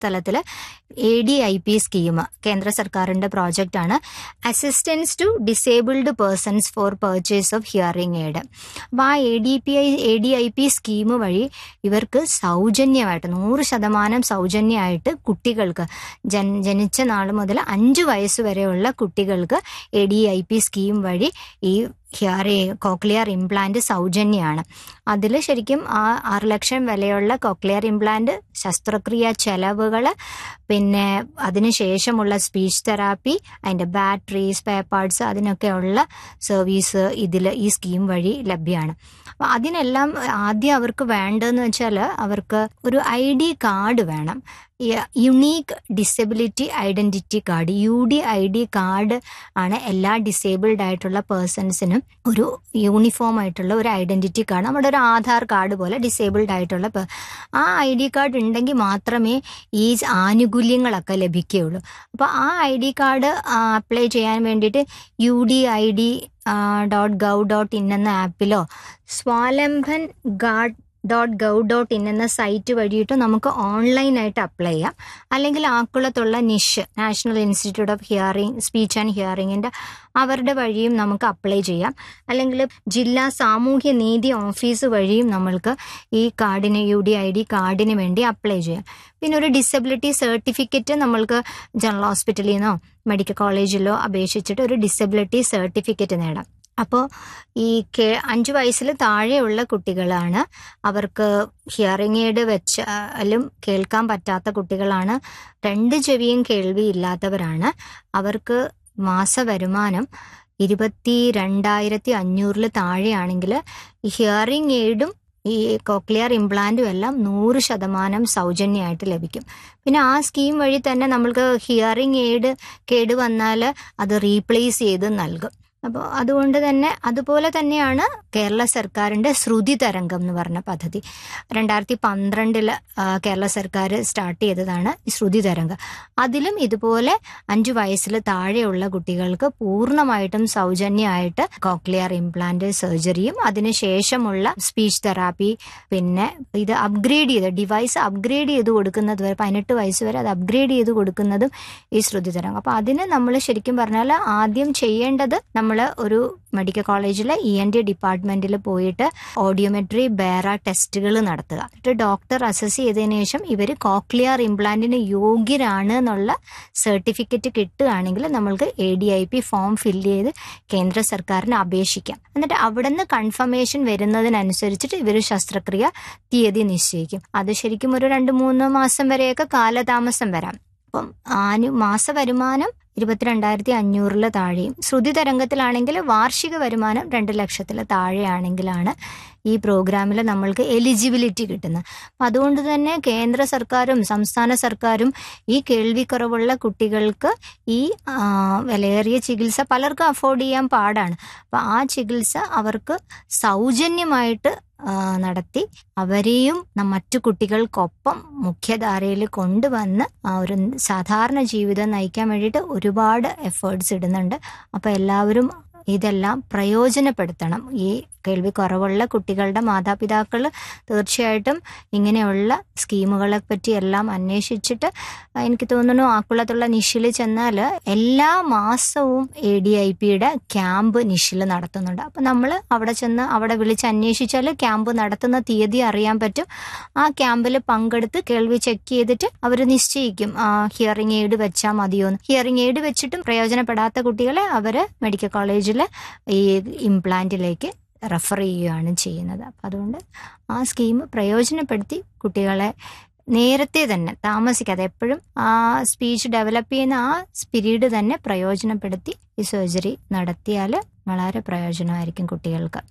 തലത്തിൽ A D I P scheme കേന്ദ്ര സർക്കാരിന്റെ പ്രോജക്റ്റാണ് assistance to disabled persons for purchase of hearing aid അപ്പോൾ ആ A D P I A D I P scheme വഴി ഇവർക്ക് സൗജന്യമായിട്ട് നൂറ് ശതമാനം സൗജന്യമായിട്ട് കുട്ടികൾക്ക് ജൻ ജനിച്ച നാൾ മുതൽ അഞ്ച് വയസ്സ് വരെയുള്ള കുട്ടികൾക്ക് A D I P scheme വഴി ഈ ഹിയർ കോക്ലിയർ ഇംപ്ലാന്റ് സൗജന്യമാണ് അതിൽ ശരിക്കും ആ ആറ് ലക്ഷം വിലയുള്ള കോക്ലിയർ ഇംപ്ലാന്റ് ശസ്ത്രക്രിയ ചെലവുകൾ പിന്നെ അതിനുശേഷമുള്ള സ്പീച്ച് തെറാപ്പി അതിൻ്റെ ബാറ്ററി സ്പെയർ പാർട്സ് അതിനൊക്കെയുള്ള സർവീസ് ഇതിൽ ഈ സ്കീം വഴി ലഭ്യമാണ് അപ്പോൾ അതിനെല്ലാം ആദ്യം അവർക്ക് വേണ്ടതെന്ന് വെച്ചാൽ അവർക്ക് ഒരു ഐ ഡി കാർഡ് വേണം unique disability identity card U D I D card ആണ് എല്ലാ ഡിസേബിൾഡ് ആയിട്ടുള്ള പേഴ്സൺസിനും ഒരു യൂണിഫോം ആയിട്ടുള്ള ഒരു ഐഡന്റിറ്റി കാർഡ് നമ്മുടെ ഒരു ആധാർ കാർഡ് പോലെ ഡിസേബിൾഡ് ആയിട്ടുള്ള പേ- ആ ഐ ഡി കാർഡ് ഉണ്ടെങ്കിൽ മാത്രമേ ഈ ആനുകൂല്യങ്ങളൊക്കെ ലഭിക്കുകയുള്ളൂ അപ്പോൾ ആ ഐ ഡി കാർഡ് അപ്ലൈ ചെയ്യാൻ വേണ്ടിയിട്ട് U D I D dot gov dot in എന്ന ആപ്പിലോ Swavlamban card dot gov dot in എന്ന സൈറ്റ് വഴിയിട്ട് നമുക്ക് ഓൺലൈനായിട്ട് അപ്ലൈ ചെയ്യാം അല്ലെങ്കിൽ ആക്കുളത്തുള്ള NISH national institute of hearing speech and ഹിയറിംഗിൻ്റെ അവരുടെ വഴിയും നമുക്ക് അപ്ലൈ ചെയ്യാം അല്ലെങ്കിൽ ജില്ലാ സാമൂഹ്യ നീതി ഓഫീസ് വഴിയും നമ്മൾക്ക് ഈ കാർഡിന് യു ഡി ഐ ഡി കാർഡിന് വേണ്ടി അപ്ലൈ ചെയ്യാം പിന്നെ ഒരു ഡിസബിലിറ്റി സർട്ടിഫിക്കറ്റ് നമ്മൾക്ക് ജനറൽ ഹോസ്പിറ്റലിൽ നിന്നോ മെഡിക്കൽ കോളേജിലോ അപേക്ഷിച്ചിട്ട് ഒരു ഡിസബിലിറ്റി സർട്ടിഫിക്കറ്റ് നേടാം അപ്പോൾ ഈ കേ അഞ്ച് വയസ്സിൽ താഴെയുള്ള കുട്ടികളാണ് അവർക്ക് ഹിയറിംഗ് എയ്ഡ് വെച്ചാലും കേൾക്കാൻ പറ്റാത്ത കുട്ടികളാണ് രണ്ട് ചെവിയും കേൾവി ഇല്ലാത്തവരാണ് അവർക്ക് മാസ വരുമാനം ഇരുപത്തി രണ്ടായിരത്തി അഞ്ഞൂറിൽ താഴെയാണെങ്കിൽ ഹിയറിംഗ് എയ്ഡും ഈ കോക്ലിയർ ഇംപ്ലാന്റും എല്ലാം നൂറ് ശതമാനം സൗജന്യമായിട്ട് ലഭിക്കും പിന്നെ ആ സ്കീം വഴി തന്നെ നമ്മൾക്ക് ഹിയറിംഗ് എയ്ഡ് കേട് വന്നാൽ അത് റീപ്ലേസ് ചെയ്ത് നൽകും അപ്പോൾ അതുകൊണ്ട് തന്നെ അതുപോലെ തന്നെയാണ് കേരള സർക്കാരിൻ്റെ ശ്രുതി തരംഗം എന്ന് പറഞ്ഞ പദ്ധതി രണ്ടായിരത്തി പന്ത്രണ്ടില് കേരള സർക്കാർ സ്റ്റാർട്ട് ചെയ്തതാണ് ഈ ശ്രുതി തരംഗം അതിലും ഇതുപോലെ അഞ്ചു വയസ്സിൽ താഴെയുള്ള കുട്ടികൾക്ക് പൂർണ്ണമായിട്ടും സൗജന്യമായിട്ട് കോക്ലിയർ ഇംപ്ലാന്റ് സർജറിയും അതിനുശേഷമുള്ള സ്പീച്ച് തെറാപ്പി പിന്നെ ഇത് അപ്ഗ്രേഡ് ചെയ്ത് ഡിവൈസ് അപ്ഗ്രേഡ് ചെയ്ത് കൊടുക്കുന്നത് വരെ പതിനെട്ട് വയസ്സ് വരെ അത് അപ്ഗ്രേഡ് ചെയ്ത് കൊടുക്കുന്നതും ഈ ശ്രുതി തരംഗം അപ്പോൾ അതിന് നമ്മൾ ശരിക്കും പറഞ്ഞാൽ ആദ്യം ചെയ്യേണ്ടത് നമ്മൾ ഒരു മെഡിക്കൽ കോളേജിലെ ഇ എൻ ഡി ഡിപ്പാർട്ട്മെന്റിൽ പോയിട്ട് ഓഡിയോമെട്രി ബേറ ടെസ്റ്റുകൾ നടത്തുക എന്നിട്ട് ഡോക്ടർ അസസ് ചെയ്തതിനു ശേഷം ഇവർ കോക്ലിയർ ഇംപ്ലാന്റിന് യോഗ്യരാണ് എന്നുള്ള സർട്ടിഫിക്കറ്റ് കിട്ടുകയാണെങ്കിൽ നമ്മൾക്ക് A D I P form fill ചെയ്ത് കേന്ദ്ര സർക്കാരിന് അപേക്ഷിക്കാം എന്നിട്ട് അവിടെ നിന്ന് കൺഫർമേഷൻ വരുന്നതിനനുസരിച്ചിട്ട് ഇവർ ശസ്ത്രക്രിയ തീയതി നിശ്ചയിക്കും അത് ശരിക്കും ഒരു രണ്ട് മൂന്ന് മാസം വരെയൊക്കെ കാലതാമസം വരാം അപ്പം ആനു മാസ വരുമാനം ഇരുപത്തിരണ്ടായിരത്തി അഞ്ഞൂറിൽ താഴെയും ശ്രുതി തരംഗത്തിലാണെങ്കിൽ വാർഷിക വരുമാനം രണ്ട് ലക്ഷത്തിൽ താഴെയാണെങ്കിലാണ് ഈ പ്രോഗ്രാമിൽ നമ്മൾക്ക് എലിജിബിലിറ്റി കിട്ടുന്നത് അപ്പം അതുകൊണ്ട് തന്നെ കേന്ദ്ര സർക്കാരും സംസ്ഥാന സർക്കാരും ഈ കേൾവിക്കുറവുള്ള കുട്ടികൾക്ക് ഈ ആ, വിലയേറിയ ചികിത്സ പലർക്കും അഫോർഡ് ചെയ്യാൻ പാടാണ് അപ്പം ആ ചികിത്സ അവർക്ക് സൗജന്യമായിട്ട് ആ, നടത്തി അവരെയും ന- മറ്റു കുട്ടികൾക്കൊപ്പം മുഖ്യധാരയിൽ കൊണ്ടുവന്ന് ആ ഒരു സാധാരണ ജീവിതം നയിക്കാൻ വേണ്ടിയിട്ട് ഒരുപാട് എഫേർട്സ് ഇടുന്നുണ്ട് അപ്പോൾ എല്ലാവരും ഇതെല്ലാം പ്രയോജനപ്പെടുത്തണം ഈ കേൾവി കുറവുള്ള കുട്ടികളുടെ മാതാപിതാക്കൾ തീർച്ചയായിട്ടും ഇങ്ങനെയുള്ള സ്കീമുകളെ പറ്റി എല്ലാം അന്വേഷിച്ചിട്ട് എനിക്ക് തോന്നുന്നു ആക്കുളത്തുള്ള നിഷിൽ ചെന്നാൽ എല്ലാ മാസവും എ ഡി ഐ പിയുടെ ക്യാമ്പ് നിഷിൽ നടത്തുന്നുണ്ട് അപ്പം നമ്മൾ അവിടെ ചെന്ന് അവിടെ വിളിച്ച് അന്വേഷിച്ചാൽ ക്യാമ്പ് നടത്തുന്ന തീയതി അറിയാൻ പറ്റും ആ ക്യാമ്പിൽ പങ്കെടുത്ത് കേൾവി ചെക്ക് ചെയ്തിട്ട് അവർ നിശ്ചയിക്കും ഹിയറിംഗ് എയ്ഡ് വെച്ചാൽ മതിയോന്ന് ഹിയറിംഗ് എയ്ഡ് വെച്ചിട്ടും പ്രയോജനപ്പെടാത്ത കുട്ടികളെ അവർ മെഡിക്കൽ കോളേജിൽ ഈ ഇംപ്ലാന്റിലേക്ക് റെഫർ ചെയ്യുകയാണ് ചെയ്യുന്നത് അപ്പം അതുകൊണ്ട് ആ സ്കീം പ്രയോജനപ്പെടുത്തി കുട്ടികളെ നേരത്തെ തന്നെ താമസിക്കാതെ എപ്പോഴും ആ സ്പീച്ച് ഡെവലപ്പ് ചെയ്യുന്ന ആ സ്പിരീഡ് തന്നെ പ്രയോജനപ്പെടുത്തി ഈ സർജറി നടത്തിയാൽ വളരെ പ്രയോജനമായിരിക്കും കുട്ടികൾക്ക്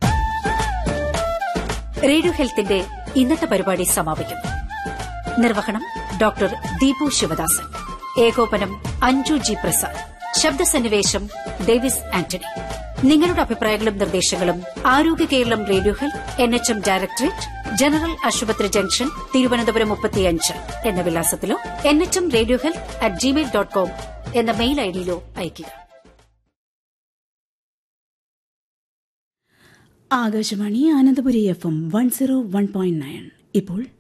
റേഡിയോ ഹെൽത്തിന്റെ ഇന്നത്തെ പരിപാടി സമാപിക്കുന്നു നിർവഹണം ഡോക്ടർ ദീപു ശിവദാസൻ ഏകോപനം അഞ്ജു ജി പ്രസാദ് ശബ്ദസന്നിവേശം ഡേവിസ് ആന്റണി നിങ്ങളുടെ അഭിപ്രായങ്ങളും നിർദ്ദേശങ്ങളും Arogya Keralam radio health N H M directorate general ആശുപത്രി ജംഗ്ഷൻ തിരുവനന്തപുരം മുപ്പത്തിയഞ്ച് എന്ന വിലാസത്തിലോ N H M radio health at Gmail dot com എന്ന മെയിൽ ഐഡിയിലോ അയയ്ക്കുക Akashvani Ananthapuri F M one zero one point nine ഇപ്പോൾ